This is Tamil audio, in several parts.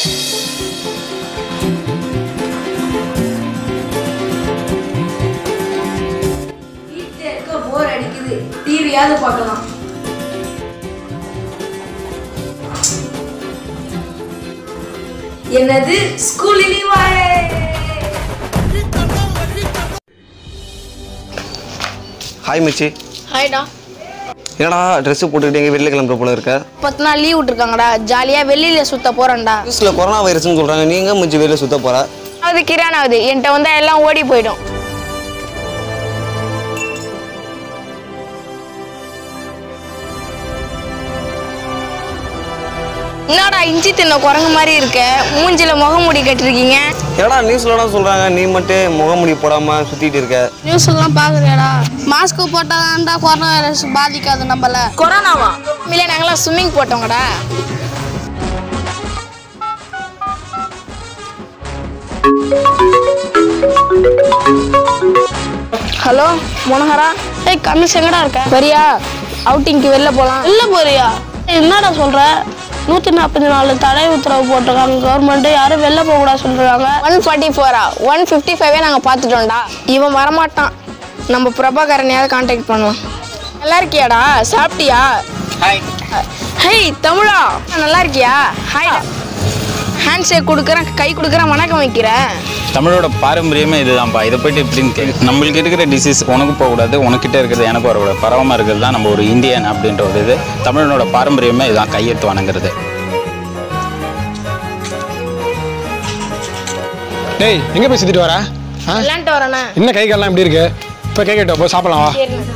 வீட்டில் இருக்க போர் அடிக்குது டிவியாவது பார்க்கலாம் என்னது ஸ்கூல் லீவாயே ஹாய் மிச்சி ஹாய்டா என்னடா ட்ரெஸ்ஸு போட்டுக்கிட்டு எங்கே வெளில கிளம்புற போல இருக்க பத்து நாள் லீவ் விட்டுருக்காங்கடா ஜாலியாக வெளியில் சுத்த போகிறேன்டா நியூஸில் கொரோனா வைரஸ்னு சொல்கிறாங்க நீங்கள் மிச்சி வெளில சுத்த போகிற அது கிரானாவது என்கிட்ட வந்தால் எல்லாம் ஓடி போயிடும் என்னடா இஞ்சி தின்ன குரங்கு மாதிரி இருக்க மூஞ்சில முகமூடி கட்டிருக்கீங்க ஏடா நியூஸ்லலாம் சொல்கிறாங்க நீ மட்டும் முகமுடி போடாமல் சுற்றிட்டு இருக்க நியூஸ் எல்லாம் பாக்குறியாடா மாஸ்க் போட்டாதான்டா கொரோனா வைரஸ் பாதிக்காது நம்மள கொரோனாவா இல்லை நாங்களாம் ஸ்விம்மிங் போட்டோங்கடா ஹலோ மனோகரா ஏய் கமிஷ் எங்கடா இருக்க வரியா அவுட்டிங்க்கு வெளில போகலாம் இல்ல போறியா ஏய், என்னடா சொல்ற நூத்தி நாற்பத்தி நாலு தடை உத்தரவு போட்டிருக்காங்க கவர்மெண்ட் யாரும் வெளில போக கூடாது சொல்றாங்க ஒன் ஃபார்ட்டி ஃபோரா ஒன் ஃபிஃப்டி ஃபைவே நாங்கள் பார்த்துட்டோம்டா இவன் வரமாட்டான் நம்ம பிரபாகரனையாவது காண்டாக்ட் பண்ணலாம் நல்லா இருக்கியாடா சாப்பிட்டியா ஹாய் ஹேய் தமிழா நல்லா இருக்கியா ஹாய் ஹேண்ட் ஷேக் கொடுக்குறேன் கை கொடுக்குறேன் வணக்கம் வைக்கிறேன் தமிழோட பாரம்பரியமே இதுதான்ப்பா இதை போயிட்டு இப்படின்னு கேட்கு நம்மளுக்கு இருக்கிற டிசீஸ் உனக்கு போகக்கூடாது உனக்கிட்ட இருக்கிறது எனக்கு வரக்கூடாது பரவாமல் இருக்கிறது தான் நம்ம ஒரு இந்தியன் அப்படின்ற ஒரு இது தமிழனோட பாரம்பரியமே இதுதான் கையெழுத்து வணங்குறது டேய் எங்க போய் சுத்திட்டு வர ஆ? விளாண்டுட்டு வரேண்ணே என்ன கை கால்லாம் எப்படி இருக்கு இப்போ கை கட்ட போய் சாப்பிடலாம் வா சரிண்ணே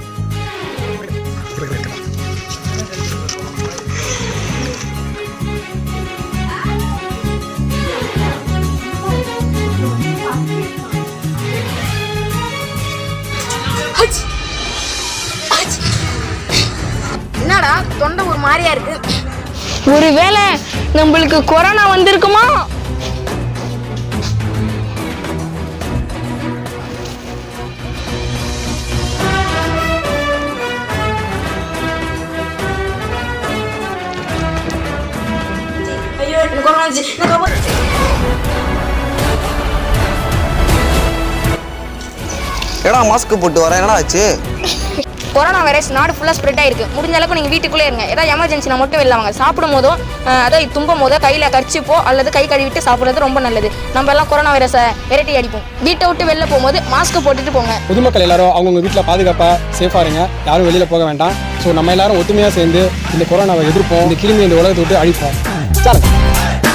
என்னடா தொண்டை ஒரு மாதிரியா இருக்கு ஒருவேளை நம்மளுக்கு கொரோனா வந்திருக்குமா ஐயோ எனக்கு கொரோனா வந்துச்சு எனக்கு காப்பாத்து. ஏடா மாஸ்க் போட்டு வரேன் என்னடா ஆச்சு கொரோனா வைரஸ் நாடு ஃபுல்லாக ஸ்ப்ரெட் ஆயிருக்கு முடிஞ்ச அளவுக்கு நீங்கள் வீட்டுக்குள்ளே இருங்க ஏதாவது எமர்ஜென்சினா மட்டும் வெளில வாங்க சாப்பிடும் போதோ அஹ், அதாவது தும்பும் போதோ கையில் கரிச்சிப்போ அல்லது கை கழுவிட்டு சாப்பிட்றது ரொம்ப நல்லது நம்ம எல்லாம் கொரோனா வைரஸை விரட்டி அடிப்போம் வீட்டை விட்டு வெளில போகும்போது மாஸ்க் போட்டுட்டு போங்க பொதுமக்கள் எல்லாரும் அவங்கவுங்க வீட்டில் பாதுகாப்பாக சேஃபாக இருங்க யாரும் வெளியில போக வேண்டாம் ஸோ நம்ம எல்லாரும் ஒத்துமையாக சேர்ந்து இந்த கொரோனாவை எதிர்ப்போம் இந்த கிருமி இந்த உலகத்தை விட்டு அழிப்போம் சார்